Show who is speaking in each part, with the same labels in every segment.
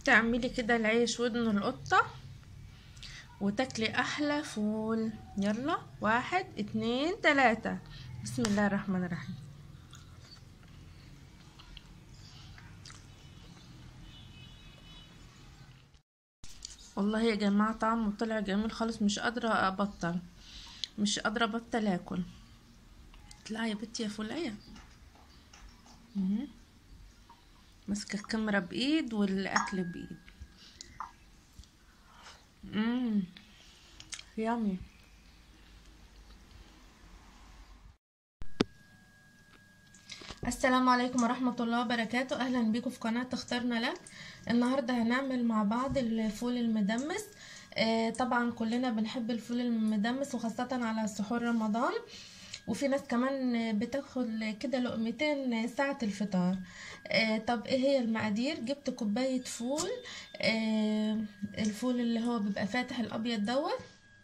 Speaker 1: تعملي كده العيش ودن القطة وتاكلي احلى فول يلا واحد اتنين تلاتة بسم الله الرحمن الرحيم والله يا جماعة طعمه طلع جميل خالص مش قادرة ابطل مش قادرة ابطل اكل اطلعي يا بنتي يا فولية مهم. ماسكة الكاميرا بايد والاكل بايد امم يامي السلام عليكم ورحمة الله وبركاته أهلا بيكم في قناة اخترنا لك النهاردة هنعمل مع بعض الفول المدمس آه طبعا كلنا بنحب الفول المدمس وخاصة على سحور رمضان وفي ناس كمان بتاخد كده لقمتين ساعة الفطار آه طب ايه هي المقادير جبت كوباية فول آه الفول اللي هو بيبقى فاتح الابيض دوت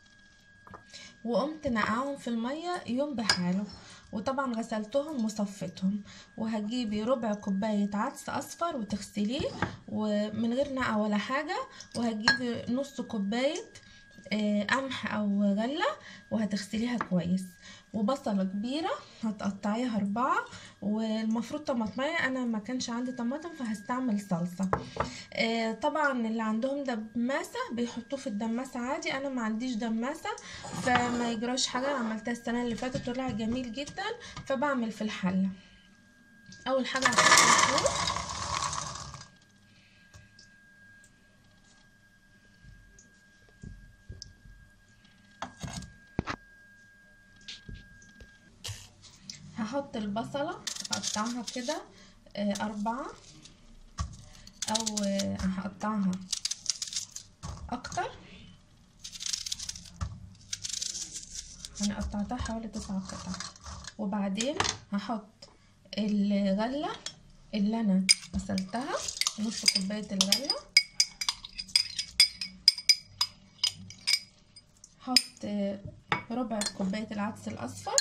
Speaker 1: وقمت نقعهم في المية يوم بحاله وطبعا غسلتهم وصفتهم وهتجيبي ربع كوباية عدس اصفر وتغسليه ومن غير نقع ولا حاجة وهتجيبي نص كوباية قمح او غلة وهتغسليها كويس وبصلة كبيرة هتقطعيها اربعة والمفروض طماطمية انا ما كانش عندي طماطم فهستعمل صلصة آه طبعا اللي عندهم دماسة بيحطوه في الدماسة عادي انا ما عنديش دماسة فما يجراش حاجة انا عملتها السنة اللي فاتت طلع جميل جدا فبعمل في الحلة اول حاجة هحط الفول هحط البصلة هقطعها كده أربعة أو هقطعها أكتر أنا قطعتها حوالي تسعة قطع وبعدين هحط الغلة اللي أنا غسلتها نص كوباية الغلة هحط ربع كوباية العدس الأصفر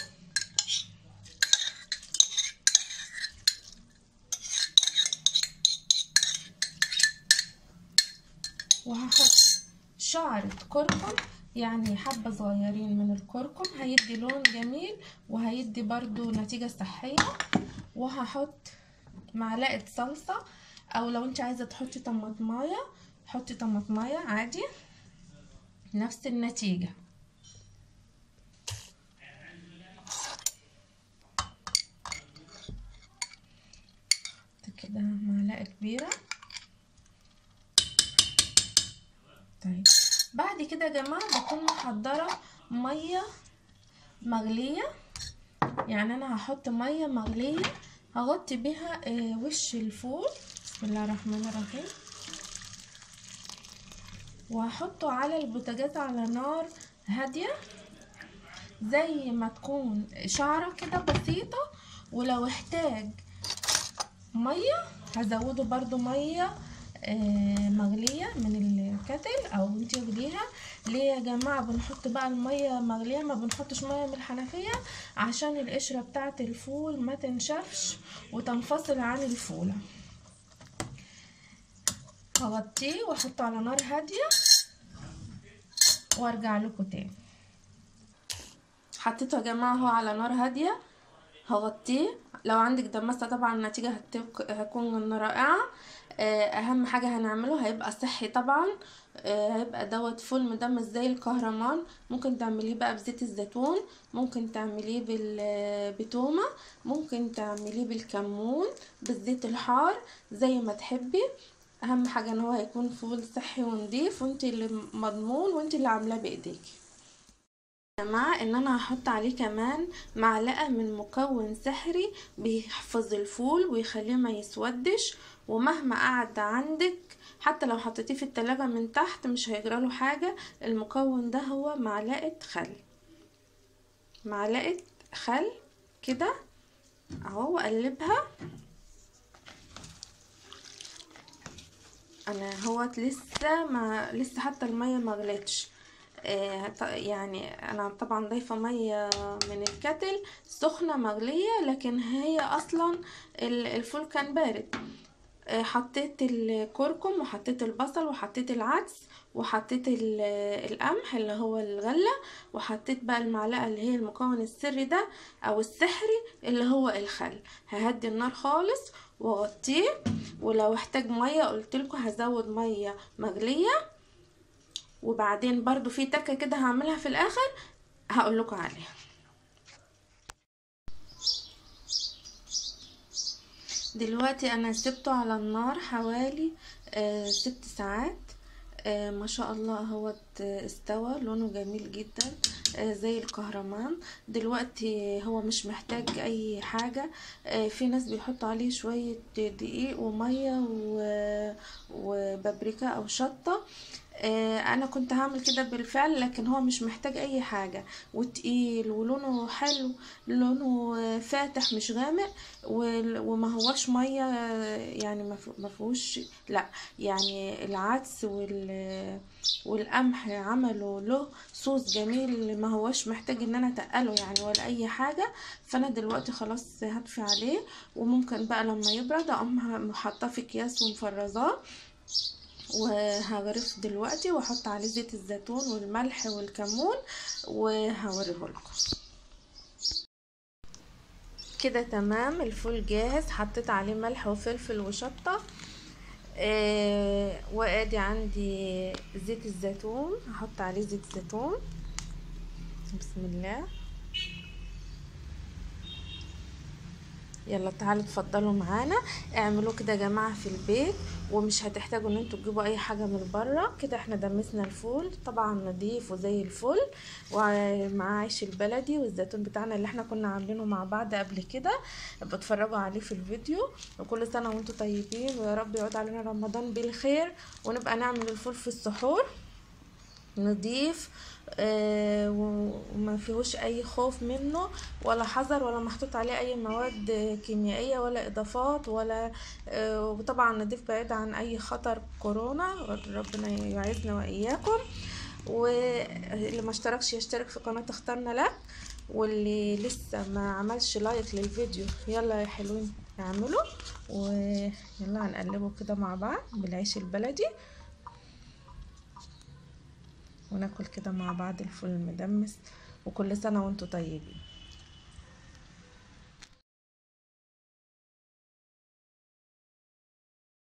Speaker 1: وهحط شعرة كركم يعني حبة صغيرين من الكركم هيدي لون جميل وهيدي برضو نتيجة صحية وهحط معلقة صلصة او لو انت عايزة تحطي طماطماية حطي طماطماية عادي نفس النتيجة كده معلقة كبيرة طيب بعد كده يا جماعه بكون محضره ميه مغليه يعني انا هحط ميه مغليه هغطي بيها وش الفول بسم الله الرحمن الرحيم وهحطه على البوتاجاز على نار هاديه زي ما تكون شعره كده بسيطه ولو احتاج ميه هزوده برضو ميه مغليه من الكتل او انت اغليها ليه يا جماعه بنحط بقى الميه مغليه ما بنحطش ميه من الحنفيه عشان القشره بتاعه الفول ما تنشفش وتنفصل عن الفوله هغطيه واحطه على نار هاديه وارجع لكم تاني حطيته يا جماعه اهو على نار هاديه هغطيه لو عندك دماسه طبعا النتيجه هتكون رائعه اهم حاجه هنعمله هيبقى صحي طبعا هيبقى دوت فول مدمس زي الكهرمان ممكن تعمليه بقى بزيت الزيتون ممكن تعمليه بتومه ممكن تعمليه بالكمون بالزيت الحار زي ما تحبي اهم حاجه ان هو هيكون فول صحي ونضيف وانت اللي مضمون وانت اللي عاملاه بايديكي جماعة ان انا هحط عليه كمان معلقة من مكون سحري بيحفظ الفول ويخليه ما يسودش ومهما قعد عندك حتى لو حطيتيه في التلاجة من تحت مش هيجراله حاجة المكون ده هو معلقة خل معلقة خل كده اهو واقلبها انا هوت لسه ما لسه حتى المية ما غلتش آه، ط- يعني انا طبعا ضايفه ميه من الكتل سخنه مغليه لكن هي اصلا ال- الفول كان بارد آه، حطيت الكركم وحطيت البصل وحطيت العدس وحطيت ال- القمح اللي هو الغلة وحطيت بقى المعلقة اللي هي المكون السري ده او السحري اللي هو الخل ههدي النار خالص واغطيه ولو احتاج مية قلتلكوا هزود مية مغلية وبعدين برضو في تكة كده هعملها في الاخر هقول لكم عليها دلوقتي انا سبته على النار حوالي آه ست ساعات آه ما شاء الله هو استوى لونه جميل جدا آه زي الكهرمان دلوقتي هو مش محتاج اي حاجة آه في ناس بيحطوا عليه شوية دقيق ومية و- وبابريكا او شطة آه، انا كنت هعمل كده بالفعل لكن هو مش محتاج اي حاجة وتقيل ولونه حلو لونه آه، فاتح مش غامق وال- وما هوش مية آه، يعني ما فيه- ما فيهوش لا يعني العدس وال والقمح عملوا له صوص جميل ما هوش محتاج ان انا اتقله يعني ولا اي حاجة فانا دلوقتي خلاص هطفي عليه وممكن بقى لما يبرد اقوم حاطاه في اكياس ومفرزاه وهغرف دلوقتي واحط عليه زيت الزيتون والملح والكمون وهوريه لكم كده تمام الفول جاهز حطيت عليه ملح وفلفل وشطة آه وادي عندي زيت الزيتون هحط عليه زيت زيتون بسم الله يلا تعالوا اتفضلوا معانا اعملوا كده يا جماعه في البيت ومش هتحتاجوا ان انتوا تجيبوا اي حاجه من بره كده احنا دمسنا الفول طبعا نضيف وزي الفل ومعاه عيش البلدي والزيتون بتاعنا اللي احنا كنا عاملينه مع بعض قبل كده بتفرجوا عليه في الفيديو وكل سنه وانتم طيبين ويا رب يعود علينا رمضان بالخير ونبقى نعمل الفول في السحور نضيف آه وما فيهوش اي خوف منه ولا حذر ولا محطوط عليه اي مواد كيميائيه ولا اضافات ولا آه وطبعا نضيف بعيد عن اي خطر كورونا ربنا يعيذنا واياكم واللي ما اشتركش يشترك في قناه اخترنا لك واللي لسه ما عملش لايك للفيديو يلا يا حلوين اعملوا ويلا هنقلبه كده مع بعض بالعيش البلدي وناكل كده مع بعض الفول المدمس وكل سنة وانتم طيبين